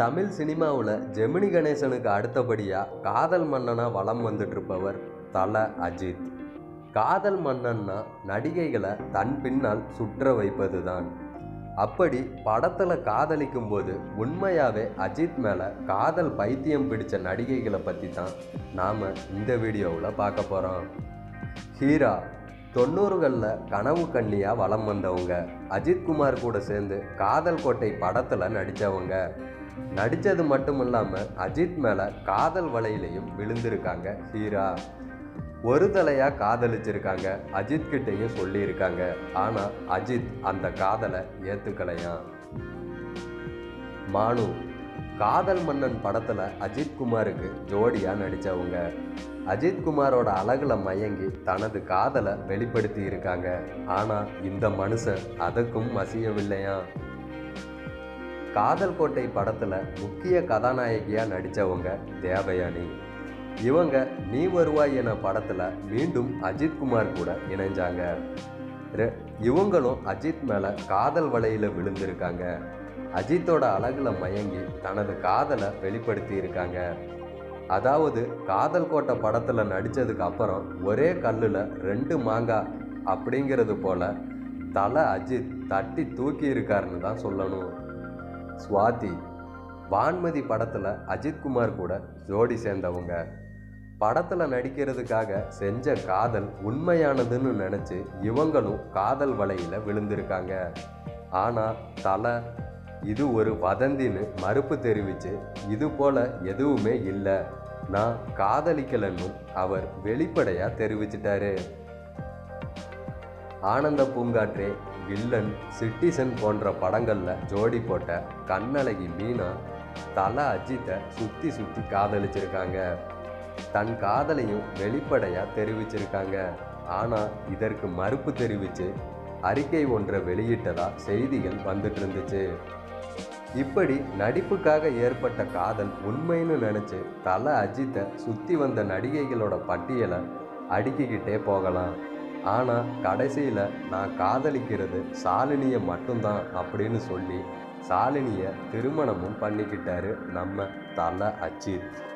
தமிழ் சினிமாவில் ஜெமினி கணேசனுக்கு அடுத்தபடியாக காதல் மன்னனாக வலம் வந்துட்டு இருப்பவர் தல அஜித் காதல் மன்னன்னா நடிகைகளை தன் பின்னால் சுற்ற வைப்பது தான் அப்படி படத்தில் காதலிக்கும் போது உண்மையாகவே அஜித் மேலே காதல் பைத்தியம் பிடிச்ச நடிகைகளை பற்றி தான் நாம் இந்த வீடியோவில் பார்க்க போகிறோம் ஹீரா தொண்ணூறுகளில் கனவு கண்ணியாக வலம் வந்தவங்க அஜித் குமார் கூட சேர்ந்து காதல் கோட்டை படத்தில் நடித்தவங்க நடித்தது மட்டும் இல்லாமல் அஜித் மேலே காதல் வலையிலையும் விழுந்திருக்காங்க ஹீரா ஒரு தலையாக காதலிச்சிருக்காங்க அஜித் கிட்டேயும் சொல்லியிருக்காங்க ஆனால் அஜித் அந்த காதலை ஏற்றுக்கலையாம் மானு காதல் மன்னன் படத்தில் அஜித் குமாருக்கு ஜோடியாக நடித்தவங்க அஜித் குமாரோட அழகுல மயங்கி தனது காதலை வெளிப்படுத்தி இருக்காங்க ஆனால் இந்த மனுஷன் அதுக்கும் மசியவில்லையாம் காதல் கோட்டை படத்தில் முக்கிய கதாநாயகியாக நடித்தவங்க தேவயானி இவங்க நீ வருவாய் என படத்தில் மீண்டும் அஜித் குமார் கூட இணைஞ்சாங்க ரெ- இவங்களும் அஜித் மேலே காதல் வலையில் விழுந்திருக்காங்க அஜித்தோட அழகுல மயங்கி தனது காதலை வெளிப்படுத்தி இருக்காங்க அதாவது காதல் கோட்டை படத்தில் நடித்ததுக்கு அப்புறம் ஒரே கல்லில் ரெண்டு மாங்காய் அப்படிங்கிறது போல தலை அஜித் தட்டி தூக்கி இருக்காருன்னு தான் சொல்லணும் சுவாதி வான்மதி படத்தில் அஜித் குமார் கூட ஜோடி சேர்ந்தவங்க படத்தில் நடிக்கிறதுக்காக செஞ்ச காதல் உண்மையானதுன்னு நினச்சி இவங்களும் காதல் வலையில் விழுந்திருக்காங்க ஆனால் தலை இது ஒரு வதந்தின்னு மறுப்பு தெரிவித்து இது போல எதுவுமே இல்லை நான் காதலிக்கலன்னு அவர் வெளிப்படையாக தெரிவிச்சிட்டாரு ஆனந்த பூங்காற்றே வில்லன் சிட்டிசன் போன்ற படங்களில் ஜோடி போட்ட கண்ணழகி மீனா தல அஜித்தை சுற்றி சுற்றி காதலிச்சிருக்காங்க தன் காதலையும் வெளிப்படையாக தெரிவிச்சிருக்காங்க ஆனால் இதற்கு மறுப்பு தெரிவித்து அறிக்கை ஒன்றை வெளியிட்டதா செய்திகள் வந்துட்டு இருந்துச்சு இப்படி நடிப்புக்காக ஏற்பட்ட காதல் உண்மைன்னு நினச்சி தல அஜித்தை சுற்றி வந்த நடிகைகளோட பட்டியலை அடுக்கிக்கிட்டே போகலாம் ஆனால் கடைசியில் நான் காதலிக்கிறது சாலினியை மட்டும்தான் அப்படின்னு சொல்லி சாலினியை திருமணமும் பண்ணிக்கிட்டாரு நம்ம தல அஜித்